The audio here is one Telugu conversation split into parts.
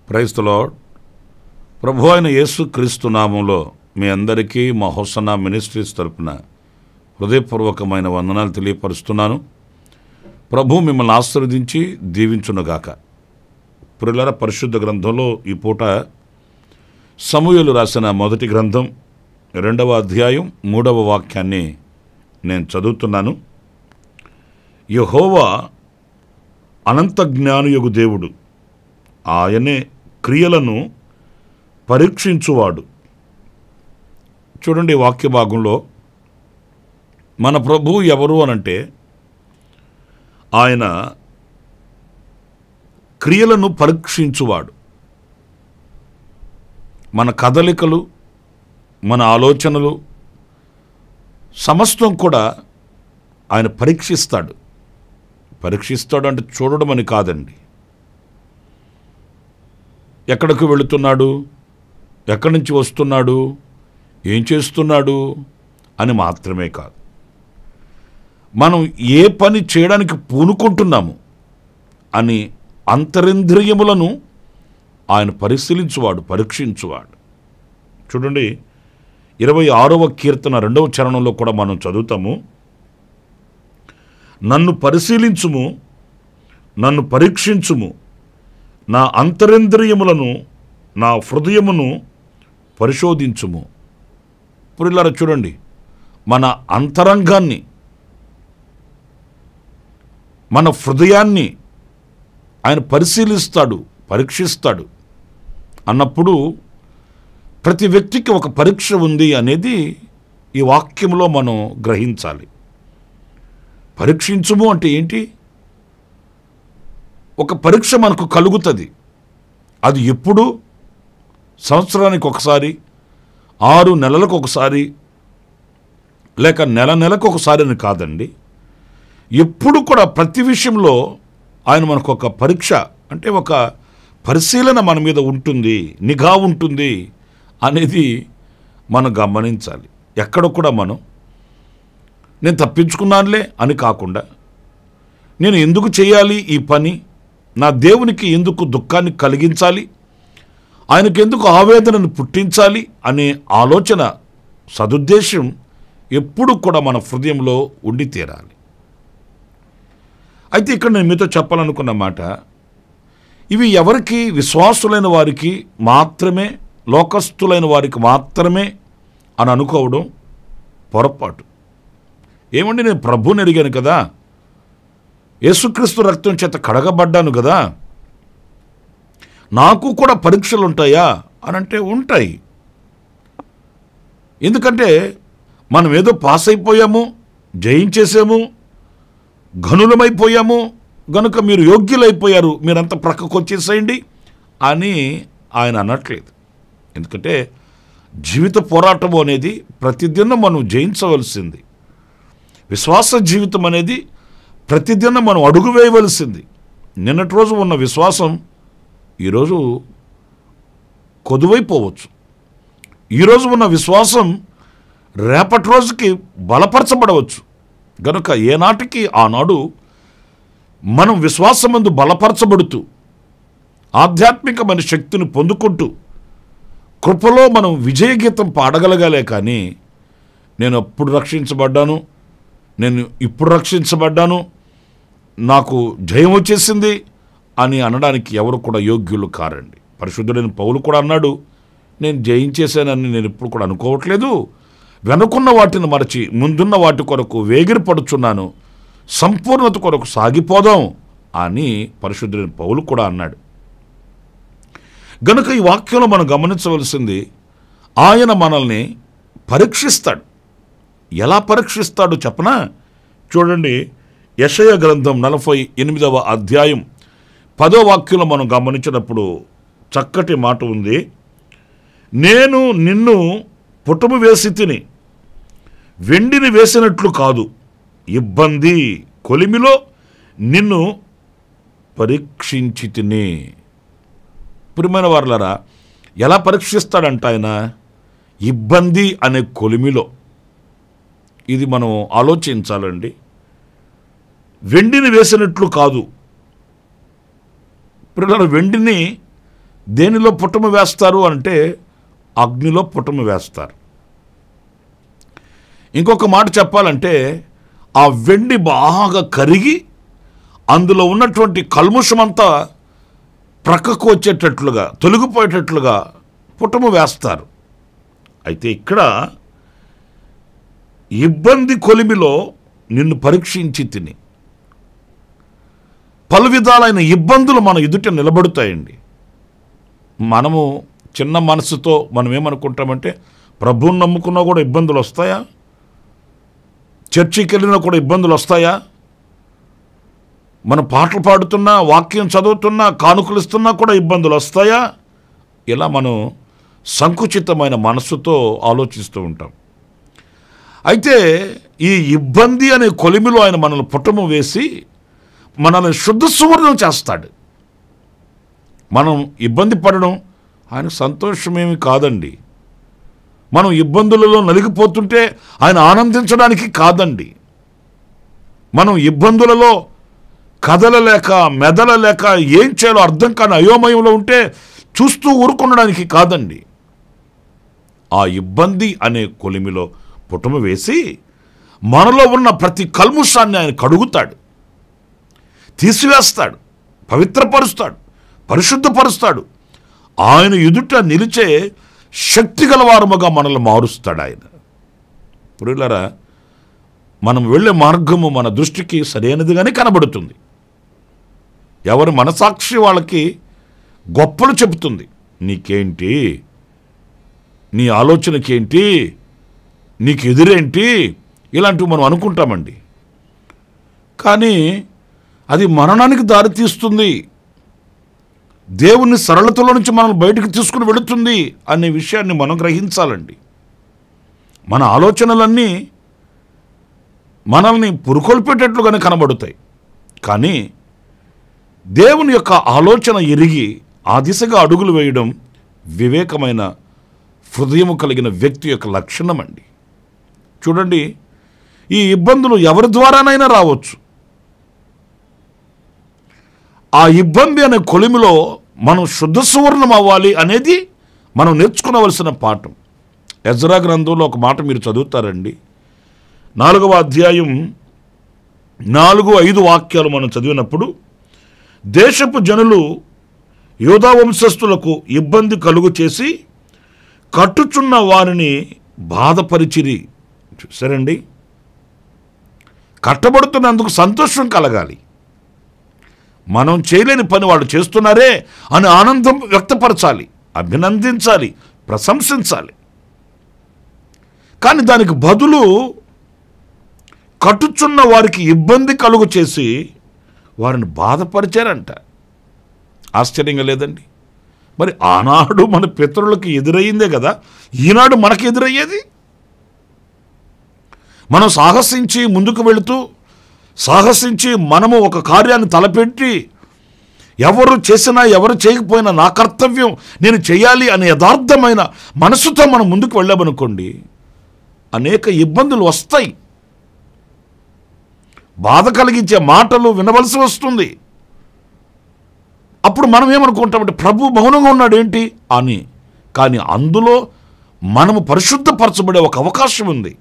క్రైస్తలో ప్రభు అయిన యేసు క్రీస్తు నామంలో మీ అందరికీ మా హొసన మినిస్ట్రీస్ తరపున హృదయపూర్వకమైన వందనాలు తెలియపరుస్తున్నాను ప్రభు మిమ్మల్ని ఆశీర్వదించి దీవించునుగాక పురులర పరిశుద్ధ గ్రంథంలో ఈ పూట సమూహలు రాసిన మొదటి గ్రంథం రెండవ అధ్యాయం మూడవ వాక్యాన్ని నేను చదువుతున్నాను యహోవా అనంత జ్ఞానయుగు దేవుడు ఆయనే క్రియలను పరీక్షించువాడు చూడండి ఈ వాక్య భాగంలో మన ప్రభు ఎవరు అనంటే ఆయన క్రియలను పరీక్షించువాడు మన కదలికలు మన ఆలోచనలు సమస్తం కూడా ఆయన పరీక్షిస్తాడు పరీక్షిస్తాడు అంటే చూడడం అని కాదండి ఎక్కడికి వెళుతున్నాడు ఎక్కడి నుంచి వస్తున్నాడు ఏం చేస్తున్నాడు అని మాత్రమే కాదు మనం ఏ పని చేయడానికి పూనుకుంటున్నాము అని అంతరింద్రియములను ఆయన పరిశీలించువాడు పరీక్షించువాడు చూడండి ఇరవై ఆరవ కీర్తన రెండవ చరణంలో కూడా మనం చదువుతాము నన్ను పరిశీలించుము నన్ను పరీక్షించుము నా అంతరింద్రియములను నా హృదయమును పరిశోధించుము పురిలారా చూడండి మన అంతరంగాన్ని మన హృదయాన్ని ఆయన పరిశీలిస్తాడు పరీక్షిస్తాడు అన్నప్పుడు ప్రతి వ్యక్తికి ఒక పరీక్ష ఉంది అనేది ఈ వాక్యంలో మనం గ్రహించాలి పరీక్షించుము అంటే ఏంటి ఒక పరీక్ష మనకు కలుగుతుంది అది ఎప్పుడు సంవత్సరానికి ఒకసారి ఆరు నెలలకు ఒకసారి లేక నెల నెలకు ఒకసారి అని కాదండి ఎప్పుడు కూడా ప్రతి విషయంలో ఆయన మనకు ఒక పరీక్ష అంటే ఒక పరిశీలన మన మీద ఉంటుంది నిఘా ఉంటుంది అనేది మనం గమనించాలి ఎక్కడ కూడా మనం నేను తప్పించుకున్నానులే అని కాకుండా నేను ఎందుకు చేయాలి ఈ పని నా దేవునికి ఎందుకు దుఃఖాన్ని కలిగించాలి ఆయనకు ఎందుకు ఆవేదనను పుట్టించాలి అనే ఆలోచన సదుద్దేశం ఎప్పుడు కూడా మన హృదయంలో ఉండి తీరాలి అయితే ఇక్కడ నేను మీతో చెప్పాలనుకున్న మాట ఇవి ఎవరికి విశ్వాసులైన వారికి మాత్రమే లోకస్తులైన వారికి మాత్రమే అని అనుకోవడం పొరపాటు ఏమండి నేను ప్రభుని అడిగాను కదా యేసుక్రీస్తు రక్తం చేత కడగబడ్డాను కదా నాకు కూడా పరీక్షలు ఉంటాయా అని అంటే ఉంటాయి ఎందుకంటే మనం ఏదో పాస్ అయిపోయాము జయించేసాము ఘనులమైపోయాము గనుక మీరు యోగ్యులైపోయారు మీరంతా ప్రక్కకు వచ్చేసేయండి అని ఆయన అనట్లేదు ఎందుకంటే జీవిత పోరాటం అనేది ప్రతిదినం మనం జయించవలసింది విశ్వాస జీవితం అనేది ప్రతిదినం మనం అడుగు వేయవలసింది నిన్నటి రోజు ఉన్న విశ్వాసం ఈరోజు కొదువైపోవచ్చు ఈరోజు ఉన్న విశ్వాసం రేపటి రోజుకి బలపరచబడవచ్చు గనుక ఏనాటికి ఆనాడు మనం విశ్వాసమందు బలపరచబడుతూ ఆధ్యాత్మికమైన శక్తిని పొందుకుంటూ కృపలో మనం విజయగీతం పాడగలగాలే కానీ నేను అప్పుడు రక్షించబడ్డాను నేను ఇప్పుడు రక్షించబడ్డాను నాకు జయం వచ్చేసింది అని అనడానికి ఎవరు కూడా యోగ్యులు కారండి పరిశుద్ధుడైన పౌలు కూడా అన్నాడు నేను జయించేశానని నేను ఇప్పుడు కూడా అనుకోవట్లేదు వెనుకున్న వాటిని మరచి ముందున్న వాటి కొరకు వేగిరపడుచున్నాను సంపూర్ణత కొరకు సాగిపోదాం అని పరిశుద్ధుడైన పౌలు కూడా అన్నాడు గనుక ఈ వాక్యంలో మనం గమనించవలసింది ఆయన మనల్ని పరీక్షిస్తాడు ఎలా పరీక్షిస్తాడో చెప్పనా చూడండి యషయ గ్రంథం నలభై ఎనిమిదవ అధ్యాయం పదో వాక్యంలో మనం గమనించినప్పుడు చక్కటి మాట ఉంది నేను నిన్ను పుటము వేసి తిని వెండిని వేసినట్లు కాదు ఇబ్బంది కొలిమిలో నిన్ను పరీక్షించి తిని ప్రియమైన వారులారా ఎలా పరీక్షిస్తాడంట ఆయన ఇబ్బంది అనే కొలిమిలో ఇది మనం ఆలోచించాలండి వెండిని వేసినట్లు కాదు పిల్లలు వెండిని దేనిలో పుటము వేస్తారు అంటే అగ్నిలో పుటము వేస్తారు ఇంకొక మాట చెప్పాలంటే ఆ వెండి బాగా కరిగి అందులో ఉన్నటువంటి కల్ముషమంతా ప్రక్కకు వచ్చేటట్లుగా తొలగిపోయేటట్లుగా పుటము వేస్తారు అయితే ఇక్కడ ఇబ్బంది కొలిమిలో నిన్ను పరీక్షించి తిని పలు విధాలైన ఇబ్బందులు మన ఎదుట నిలబడుతాయండి మనము చిన్న మనసుతో మనం ఏమనుకుంటామంటే ప్రభువుని నమ్ముకున్నా కూడా ఇబ్బందులు వస్తాయా చర్చికి వెళ్ళినా కూడా ఇబ్బందులు వస్తాయా మనం పాటలు పాడుతున్నా వాక్యం చదువుతున్నా కానుకలు ఇస్తున్నా కూడా ఇబ్బందులు వస్తాయా ఇలా మనం సంకుచితమైన మనస్సుతో ఆలోచిస్తూ ఉంటాం అయితే ఈ ఇబ్బంది అనే కొలిమిలో ఆయన మనల్ని పుట్టము వేసి మనల్ని శుద్ధ సువర్ణం చేస్తాడు మనం ఇబ్బంది పడడం ఆయన సంతోషమేమి కాదండి మనం ఇబ్బందులలో నలిగిపోతుంటే ఆయన ఆనందించడానికి కాదండి మనం ఇబ్బందులలో కదలలేక మెదలలేక ఏం చేయాలో అర్థం కాని అయోమయంలో ఉంటే చూస్తూ ఊరుకుండడానికి కాదండి ఆ ఇబ్బంది అనే కొలిమిలో పుటము వేసి మనలో ఉన్న ప్రతి కల్ముషాన్ని ఆయన కడుగుతాడు తీసివేస్తాడు పవిత్రపరుస్తాడు పరిశుద్ధపరుస్తాడు ఆయన ఎదుట నిలిచే శక్తి గలవారముగా మనల్ని మారుస్తాడు ఆయన పురులరా మనం వెళ్ళే మార్గము మన దృష్టికి సరైనదిగానే కనబడుతుంది ఎవరి మనసాక్షి వాళ్ళకి గొప్పలు చెబుతుంది నీకేంటి నీ ఆలోచనకేంటి నీకు ఎదురేంటి ఇలాంటివి మనం అనుకుంటామండి కానీ అది మరణానికి దారితీస్తుంది దేవుని సరళతలో నుంచి మనం బయటకు తీసుకుని వెళుతుంది అనే విషయాన్ని మనం గ్రహించాలండి మన ఆలోచనలన్నీ మనల్ని పురుకొల్పేటట్లుగానే కనబడుతాయి కానీ దేవుని యొక్క ఆలోచన ఎరిగి ఆ దిశగా అడుగులు వేయడం వివేకమైన హృదయము కలిగిన వ్యక్తి యొక్క లక్షణం అండి చూడండి ఈ ఇబ్బందులు ఎవరి ద్వారానైనా రావచ్చు ఆ ఇబ్బంది అనే కొలిమిలో మనం శుద్ధ సువర్ణం అవ్వాలి అనేది మనం నేర్చుకునవలసిన పాఠం ఎజ్రా గ్రంథంలో ఒక మాట మీరు చదువుతారండి నాలుగవ అధ్యాయం నాలుగు ఐదు వాక్యాలు మనం చదివినప్పుడు దేశపు జనులు యోధా వంశస్థులకు ఇబ్బంది కలుగు చేసి కట్టుచున్న వారిని బాధపరిచిరి చూసారండి కట్టబడుతున్నందుకు సంతోషం కలగాలి మనం చేయలేని పని వాళ్ళు చేస్తున్నారే అని ఆనందం వ్యక్తపరచాలి అభినందించాలి ప్రశంసించాలి కానీ దానికి బదులు కట్టుచున్న వారికి ఇబ్బంది కలుగు చేసి వారిని బాధపరిచారంట ఆశ్చర్యంగా లేదండి మరి ఆనాడు మన పితరులకు ఎదురయ్యిందే కదా ఈనాడు మనకు ఎదురయ్యేది మనం సాహసించి ముందుకు వెళుతూ సాహసించి మనము ఒక కార్యాన్ని తలపెట్టి ఎవరు చేసినా ఎవరు చేయకపోయినా నా కర్తవ్యం నేను చేయాలి అనే యథార్థమైన మనసుతో మనం ముందుకు వెళ్ళామనుకోండి అనేక ఇబ్బందులు వస్తాయి బాధ కలిగించే మాటలు వినవలసి వస్తుంది అప్పుడు మనం ఏమనుకుంటామంటే ప్రభు మౌనంగా ఉన్నాడు ఏంటి అని కానీ అందులో మనము పరిశుద్ధపరచబడే ఒక అవకాశం ఉంది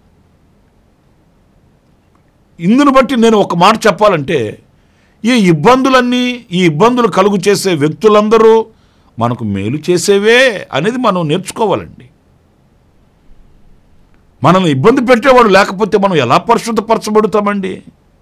ఇందును బట్టి నేను ఒక మాట చెప్పాలంటే ఈ ఇబ్బందులన్నీ ఈ ఇబ్బందులు కలుగు చేసే వ్యక్తులందరూ మనకు మేలు చేసేవే అనేది మనం నేర్చుకోవాలండి మనల్ని ఇబ్బంది పెట్టేవాడు లేకపోతే మనం ఎలా పరిశుద్ధపరచబడుతామండి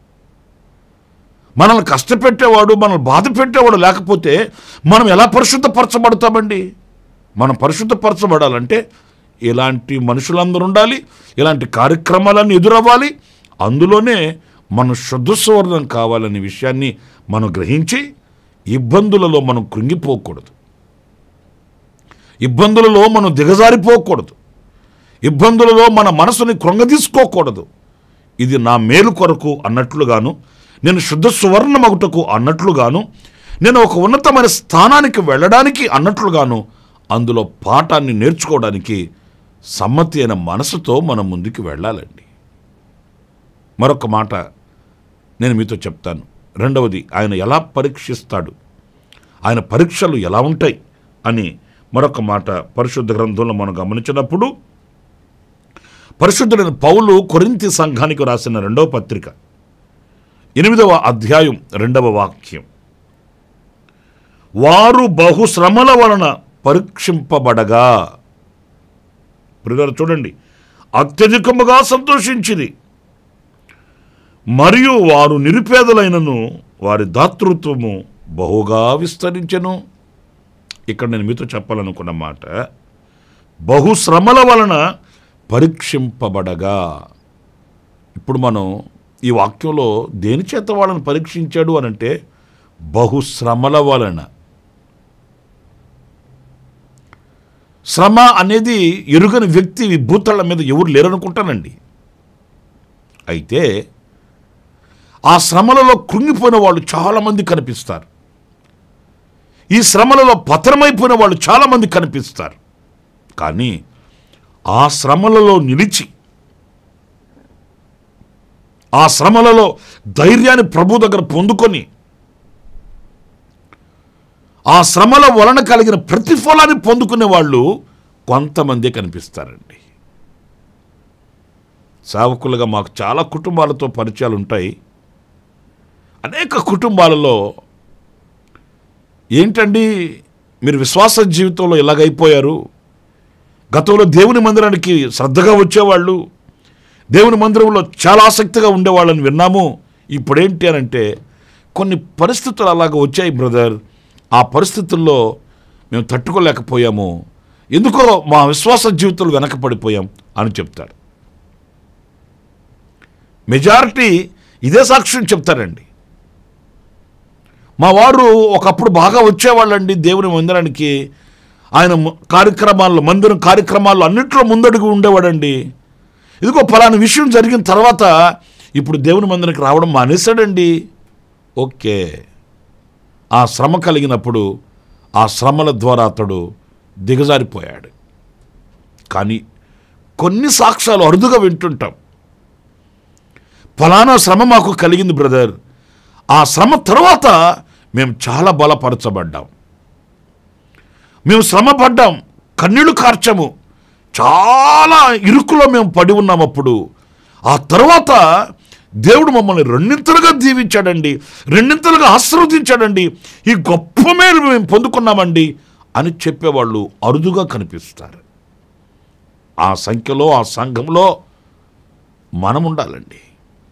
మనల్ని కష్టపెట్టేవాడు మనల్ని బాధ పెట్టేవాడు లేకపోతే మనం ఎలా పరిశుద్ధపరచబడతామండి మనం పరిశుద్ధపరచబడాలంటే ఇలాంటి మనుషులందరూ ఉండాలి ఇలాంటి కార్యక్రమాలన్నీ ఎదురవ్వాలి అందులోనే మనం శుద్ధ సువర్ణం కావాలనే విషయాన్ని మనం గ్రహించి ఇబ్బందులలో మనం కృంగిపోకూడదు ఇబ్బందులలో మనం దిగజారిపోకూడదు ఇబ్బందులలో మన మనసుని కృంగదీసుకోకూడదు ఇది నా మేలు కొరకు అన్నట్లుగాను నేను శుద్ధ సువర్ణమగుటకు అన్నట్లుగాను నేను ఒక ఉన్నతమైన స్థానానికి వెళ్ళడానికి అన్నట్లుగాను అందులో పాఠాన్ని నేర్చుకోవడానికి సమ్మతి అయిన మనసుతో మనం ముందుకు వెళ్ళాలండి మరొక మాట నేను మీతో చెప్తాను రెండవది ఆయన ఎలా పరీక్షిస్తాడు ఆయన పరీక్షలు ఎలా ఉంటాయి అని మరొక మాట పరిశుద్ధ గ్రంథంలో మనం గమనించినప్పుడు పరిశుద్ధుడైన పౌలు కొరింతి సంఘానికి రాసిన రెండవ పత్రిక ఎనిమిదవ అధ్యాయం రెండవ వాక్యం వారు బహుశ్రమల వలన పరీక్షింపబడగా ప్రియులారా చూడండి అత్యధికముగా సంతోషించిరి మరియు వారు నిరుపేదలైనను వారి దాతృత్వము బహుగా విస్తరించెను ఇక్కడ నేను మీతో చెప్పాలనుకున్న మాట బహుశ్రమల వలన పరీక్షింపబడగా ఇప్పుడు మనం ఈ వాక్యంలో దేని చేత వాళ్ళని పరీక్షించాడు అని అంటే బహుశ్రమల వలన శ్రమ అనేది ఎరుగని వ్యక్తి ఈ భూతళ్ళ మీద ఎవరు లేరనుకుంటానండి అయితే ఆ శ్రమలలో కృంగిపోయిన వాళ్ళు చాలామంది కనిపిస్తారు ఈ శ్రమలలో పతనమైపోయిన వాళ్ళు చాలామంది కనిపిస్తారు కానీ ఆ శ్రమలలో నిలిచి ఆ శ్రమలలో ధైర్యాన్ని ప్రభు దగ్గర పొందుకొని ఆ శ్రమల వలన కలిగిన ప్రతిఫలాన్ని పొందుకునే వాళ్ళు కొంతమంది కనిపిస్తారండి సేవకులుగా మాకు చాలా కుటుంబాలతో పరిచయాలు ఉంటాయి అనేక కుటుంబాలలో ఏంటండి మీరు విశ్వాస జీవితంలో ఎలాగైపోయారు గతంలో దేవుని మందిరానికి శ్రద్ధగా వచ్చేవాళ్ళు దేవుని మందిరంలో చాలా ఆసక్తిగా ఉండేవాళ్ళని విన్నాము ఇప్పుడేంటి అని అంటే కొన్ని పరిస్థితులు అలాగ వచ్చాయి బ్రదర్ ఆ పరిస్థితుల్లో మేము తట్టుకోలేకపోయాము ఎందుకో మా విశ్వాస జీవితంలో వెనకపడిపోయాం అని చెప్తారు మెజారిటీ ఇదే సాక్ష్యం చెప్తారండి మా వారు ఒకప్పుడు బాగా వచ్చేవాళ్ళండి దేవుని మందిరానికి ఆయన మ- కార్యక్రమాల్లో మందిరం కార్యక్రమాల్లో అన్నింటిలో ముందడుగు ఉండేవాడండి ఇదిగో ఫలానా విషయం జరిగిన తర్వాత ఇప్పుడు దేవుని మందిరానికి రావడం మానేశాడండి ఓకే ఆ శ్రమ కలిగినప్పుడు ఆ శ్రమల ద్వారా అతడు దిగజారిపోయాడు కానీ కొన్ని సాక్ష్యాలు అరుదుగా వింటుంటాం ఫలానా శ్రమ మాకు కలిగింది బ్రదర్ ఆ శ్రమ తర్వాత మేము చాలా బలపరచబడ్డాం మేము శ్రమ పడ్డాం కన్నీళ్లు కార్చము చాలా ఇరుకులో మేము పడి ఉన్నాం అప్పుడు ఆ తర్వాత దేవుడు మమ్మల్ని రెండింతలుగా దీవించాడండి రెండింతలుగా ఆశీర్వదించాడండి ఈ గొప్ప మేలు మేము పొందుకున్నామండి అని చెప్పేవాళ్ళు అరుదుగా కనిపిస్తారు ఆ సంఖ్యలో ఆ సంఘంలో మనం ఉండాలండి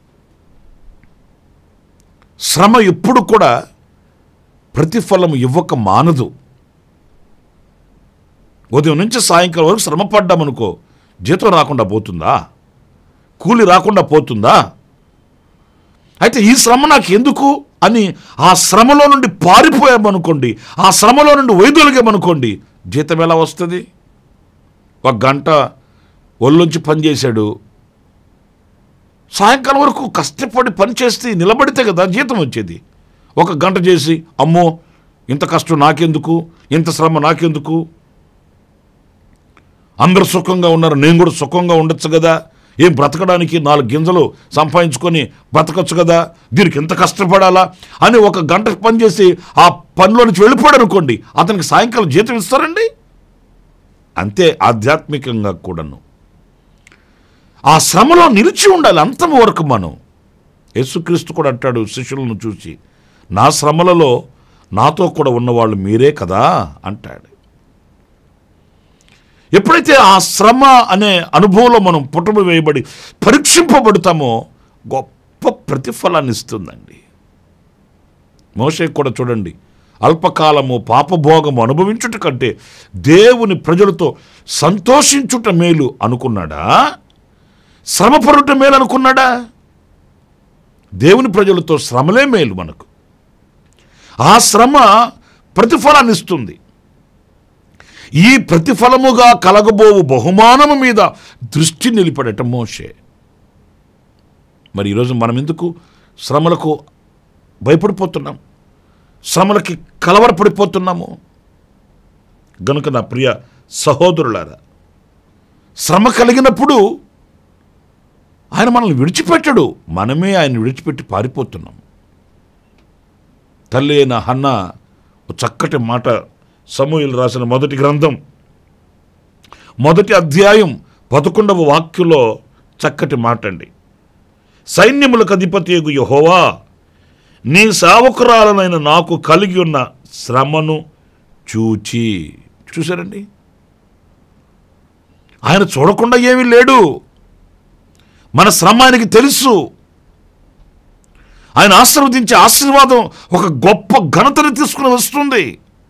శ్రమ ఎప్పుడు కూడా ప్రతిఫలం ఇవ్వక మానదు ఉదయం నుంచి సాయంకాలం వరకు శ్రమ పడ్డామనుకో జీతం రాకుండా పోతుందా కూలి రాకుండా పోతుందా అయితే ఈ శ్రమ నాకు ఎందుకు అని ఆ శ్రమలో నుండి పారిపోయామనుకోండి ఆ శ్రమలో నుండి వైదొలిగామనుకోండి జీతం ఎలా వస్తుంది ఒక గంట ఒళ్ళొంచి పనిచేశాడు సాయంకాలం వరకు కష్టపడి పని చేస్తే నిలబడితే కదా జీతం వచ్చేది ఒక గంట చేసి అమ్మో ఇంత కష్టం నాకెందుకు ఇంత శ్రమ నాకెందుకు అందరు సుఖంగా ఉన్నారు నేను కూడా సుఖంగా ఉండొచ్చు కదా ఏం బ్రతకడానికి నాలుగు గింజలు సంపాదించుకొని బ్రతకొచ్చు కదా దీనికి ఎంత కష్టపడాలా అని ఒక గంట పని చేసి ఆ పనిలో నుంచి వెళ్ళిపోయాడు అనుకోండి అతనికి సాయంకాలం జీతం ఇస్తారండి అంతే ఆధ్యాత్మికంగా కూడాను ఆ శ్రమలో నిలిచి ఉండాలి అంతం వరకు మనం యేసుక్రీస్తు కూడా అంటాడు శిష్యులను చూసి నా శ్రమలలో నాతో కూడా ఉన్నవాళ్ళు మీరే కదా అంటాడు ఎప్పుడైతే ఆ శ్రమ అనే అనుభవంలో మనం పుటము వేయబడి పరీక్షింపబడతామో గొప్ప ప్రతిఫలాన్ని ఇస్తుందండి మోషే కూడా చూడండి అల్పకాలము పాపభోగము అనుభవించుట కంటే దేవుని ప్రజలతో సంతోషించుట మేలు అనుకున్నాడా శ్రమపడుట మేలు అనుకున్నాడా దేవుని ప్రజలతో శ్రమలే మేలు మనకు ఆ శ్రమ ప్రతిఫలాన్ని ఇస్తుంది ఈ ప్రతిఫలముగా కలగబోవు బహుమానము మీద దృష్టి నిలిపడట మోషే మరి ఈరోజు మనం ఎందుకు శ్రమలకు భయపడిపోతున్నాం శ్రమలకి కలవరపడిపోతున్నాము గనుక నా ప్రియ సహోదరులారా శ్రమ కలిగినప్పుడు ఆయన మనల్ని విడిచిపెట్టడు మనమే ఆయన విడిచిపెట్టి పారిపోతున్నాం తల్లి అయిన హన్న ఒక చక్కటి మాట సమూహలు రాసిన మొదటి గ్రంథం మొదటి అధ్యాయం పదకొండవ వాక్యంలో చక్కటి మాట అండి సైన్యములకు అధిపతి యహోవా నీ సేవకురాలనైన నాకు కలిగి ఉన్న శ్రమను చూచి చూశారండి ఆయన చూడకుండా ఏమీ లేడు మన శ్రమ ఆయనకి తెలుసు ఆయన ఆశీర్వదించే ఆశీర్వాదం ఒక గొప్ప ఘనతను తీసుకుని వస్తుంది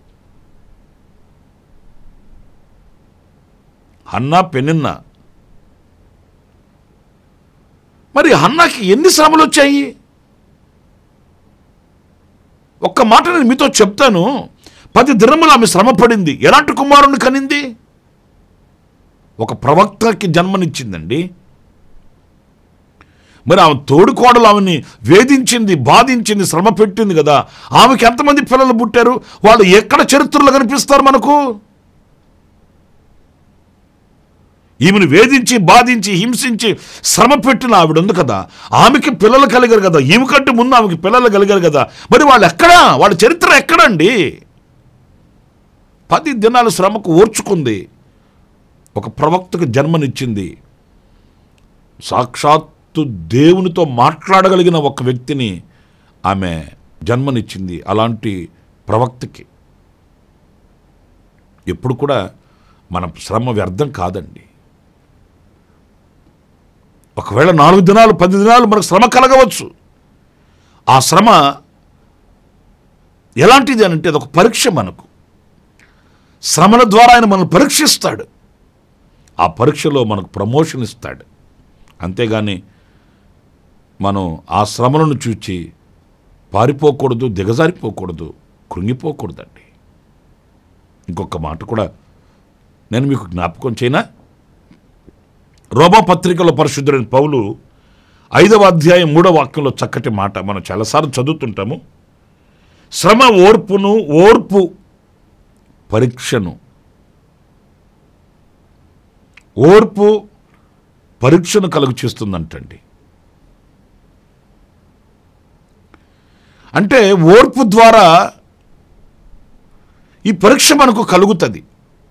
హన్నా పెనిన్న మరి హన్నాకి ఎన్ని శ్రమలు వచ్చాయి ఒక్క మాట నేను మీతో చెప్తాను పది దినములు ఆమె శ్రమ పడింది ఎలాంటి కుమారుని కనింది ఒక ప్రవక్తకి జన్మనిచ్చిందండి మరి ఆమె తోడుకోడలు ఆమెని వేధించింది బాధించింది శ్రమ పెట్టింది కదా ఆమెకి ఎంతమంది పిల్లలు పుట్టారు వాళ్ళు ఎక్కడ చరిత్రలో కనిపిస్తారు మనకు ఈమెను వేధించి బాధించి హింసించి శ్రమ పెట్టిన ఆవిడ ఉంది కదా ఆమెకి పిల్లలు కలిగారు కదా ఈమె కంటే ముందు ఆమెకి పిల్లలు కలిగారు కదా మరి వాళ్ళు ఎక్కడా వాళ్ళ చరిత్ర ఎక్కడండి పది దినాలు శ్రమకు ఓర్చుకుంది ఒక ప్రవక్తకు జన్మనిచ్చింది సాక్షాత్తు దేవునితో మాట్లాడగలిగిన ఒక వ్యక్తిని ఆమె జన్మనిచ్చింది అలాంటి ప్రవక్తకి ఎప్పుడు కూడా మన శ్రమ వ్యర్థం కాదండి ఒకవేళ నాలుగు దినాలు పది దినాలు మనకు శ్రమ కలగవచ్చు ఆ శ్రమ ఎలాంటిది అని అంటే అది ఒక పరీక్ష మనకు శ్రమల ద్వారా ఆయన మనల్ని పరీక్షిస్తాడు ఆ పరీక్షలో మనకు ప్రమోషన్ ఇస్తాడు అంతేగాని మనం ఆ శ్రమలను చూచి పారిపోకూడదు దిగజారిపోకూడదు కృంగిపోకూడదండి ఇంకొక మాట కూడా నేను మీకు జ్ఞాపకం చేయనా రోమా పత్రికలో పరిశుద్ధుడైన పౌలు ఐదవ అధ్యాయం మూడవ వాక్యంలో చక్కటి మాట మనం చాలాసార్లు చదువుతుంటాము శ్రమ ఓర్పును ఓర్పు పరీక్షను ఓర్పు పరీక్షను కలుగు చేస్తుందంటండి అంటే ఓర్పు ద్వారా ఈ పరీక్ష మనకు కలుగుతుంది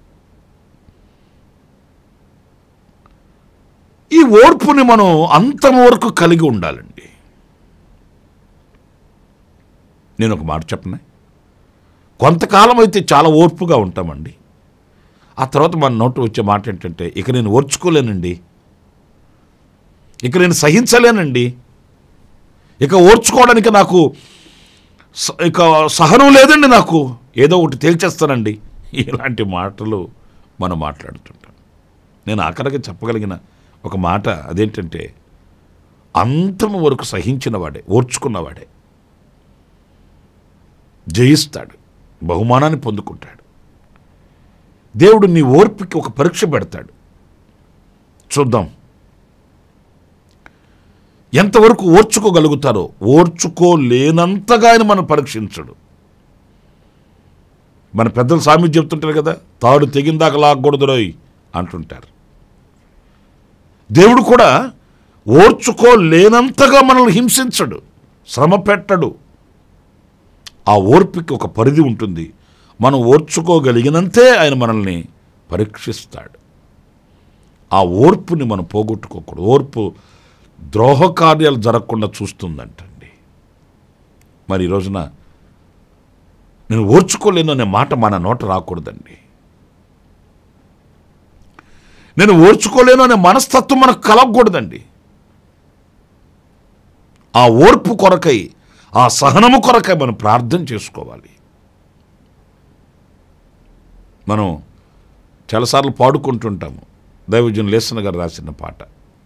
ఈ ఓర్పుని మనం అంతం వరకు కలిగి ఉండాలండి నేను ఒక మాట చెప్పనే కొంతకాలం అయితే చాలా ఓర్పుగా ఉంటామండి ఆ తర్వాత మన నోటు వచ్చే మాట ఏంటంటే ఇక నేను ఓర్చుకోలేనండి ఇక నేను సహించలేనండి ఇక ఓర్చుకోవడానికి నాకు స- ఇక సహనం లేదండి నాకు ఏదో ఒకటి తేల్చేస్తానండి ఇలాంటి మాటలు మనం మాట్లాడుతుంటాం నేను ఆఖరికి చెప్పగలిగిన ఒక మాట అదేంటంటే అంతము వరకు సహించిన వాడే ఓర్చుకున్నవాడే జయిస్తాడు బహుమానాన్ని పొందుకుంటాడు దేవుడు నీ ఓర్పుకి ఒక పరీక్ష పెడతాడు చూద్దాం ఎంతవరకు ఓర్చుకోగలుగుతారో ఓర్చుకోలేనంతగా ఆయన మనం పరీక్షించడు మన పెద్దలు సామి చెప్తుంటారు కదా తాడు తెగిందాక లాగకూడదురోయ్ అంటుంటారు దేవుడు కూడా ఓర్చుకోలేనంతగా మనల్ని హింసించడు శ్రమ పెట్టడు ఆ ఓర్పుకి ఒక పరిధి ఉంటుంది మనం ఓర్చుకోగలిగినంతే ఆయన మనల్ని పరీక్షిస్తాడు ఆ ఓర్పుని మనం పోగొట్టుకోకూడదు ఓర్పు ద్రోహ కార్యాలు జరగకుండా చూస్తుందంటండి మరి ఈ రోజున నేను ఓర్చుకోలేను అనే మాట మన నోట రాకూడదండి నేను ఓర్చుకోలేను అనే మనస్తత్వం మనకు కలగకూడదండి ఆ ఓర్పు కొరకై ఆ సహనము కొరకై మనం ప్రార్థన చేసుకోవాలి మనం చాలాసార్లు పాడుకుంటుంటాము దైవజన్ లేసన గారు రాసిన పాట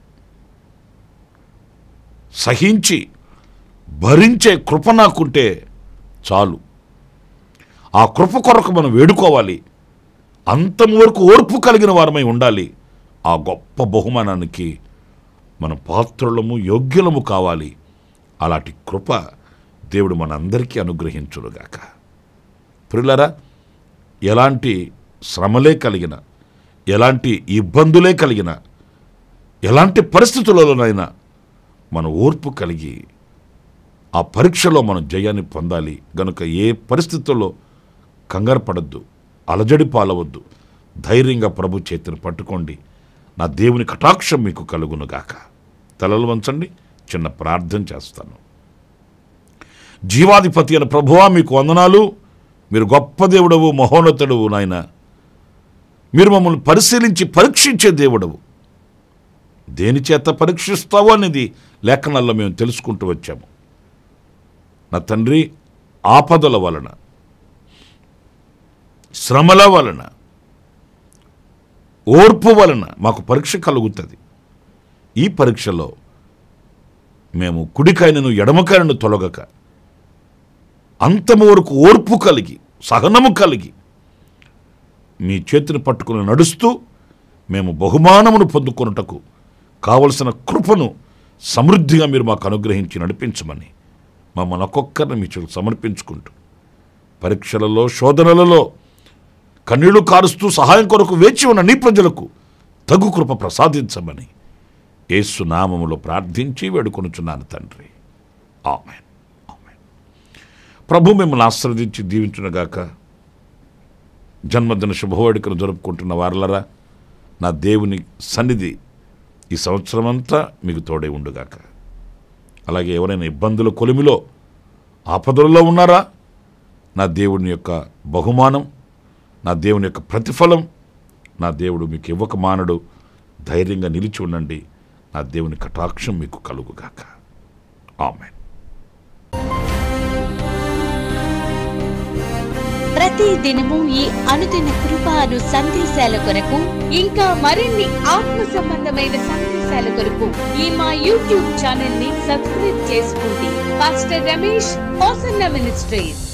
సహించి భరించే కృప నాకుంటే చాలు ఆ కృప కొరకు మనం వేడుకోవాలి అంతం వరకు ఓర్పు కలిగిన వారమై ఉండాలి ఆ గొప్ప బహుమానానికి మన పాత్రులము యోగ్యులము కావాలి అలాంటి కృప దేవుడు మనందరికీ అనుగ్రహించుడుగాక ప్రిల్లరా ఎలాంటి శ్రమలే కలిగిన ఎలాంటి ఇబ్బందులే కలిగిన ఎలాంటి పరిస్థితులలోనైనా మన ఓర్పు కలిగి ఆ పరీక్షలో మనం జయాన్ని పొందాలి గనుక ఏ పరిస్థితుల్లో కంగారు పడద్దు అలజడి పాలవద్దు ధైర్యంగా ప్రభు చేతిని పట్టుకోండి నా దేవుని కటాక్షం మీకు కలుగునుగాక తలలు వంచండి చిన్న ప్రార్థన చేస్తాను జీవాధిపతి అయిన ప్రభువా మీకు వందనాలు మీరు గొప్ప దేవుడవు మహోన్నతుడవు నాయన మీరు మమ్మల్ని పరిశీలించి పరీక్షించే దేవుడవు దేని చేత పరీక్షిస్తావు అనేది లేఖనాల్లో మేము తెలుసుకుంటూ వచ్చాము నా తండ్రి ఆపదల వలన శ్రమల వలన ఓర్పు వలన మాకు పరీక్ష కలుగుతుంది ఈ పరీక్షలో మేము కుడికాయనను ఎడమకాయనను తొలగక అంతము వరకు ఓర్పు కలిగి సహనము కలిగి మీ చేతిని పట్టుకుని నడుస్తూ మేము బహుమానమును పొందుకొనుటకు కావలసిన కృపను సమృద్ధిగా మీరు మాకు అనుగ్రహించి నడిపించమని మమ్మల్ని ఒక్కొక్కరిని మీ చెడు సమర్పించుకుంటూ పరీక్షలలో శోధనలలో కన్నీళ్లు కారుస్తూ సహాయం కొరకు వేచి ఉన్న నీ ప్రజలకు తగు కృప ప్రసాదించమని యేసు నామములో ప్రార్థించి వేడుకొనుచున్నాను తండ్రి ఆమెన్ ఆమెన్ ప్రభు మిమ్మల్ని ఆశ్రదించి దీవించునగాక జన్మదిన శుభవేడుకను జరుపుకుంటున్న వారలరా నా దేవుని సన్నిధి ఈ సంవత్సరం అంతా మీకు తోడే ఉండుగాక అలాగే ఎవరైనా ఇబ్బందుల కొలిమిలో ఆపదలలో ఉన్నారా నా దేవుని యొక్క బహుమానం నా దేవుని యొక్క ప్రతిఫలం నా దేవుడు మీకు ఇవ్వక మానడు ధైర్యంగా నిలిచి ఉండండి నా దేవుని కటాక్షం మీకు కలుగుగాక ఆమెన్ ప్రతి దినము ఈ అనుదిన కృప అను సందేశాల కొరకు ఇంకా మరిన్ని ఆత్మ సంబంధమైన సందేశాల కొరకు ఈ మా యూట్యూబ్ ఛానల్ ని సబ్స్క్రైబ్ చేసుకోండి పాస్టర్ రమేష్ హోసన్న మినిస్ట్రీస్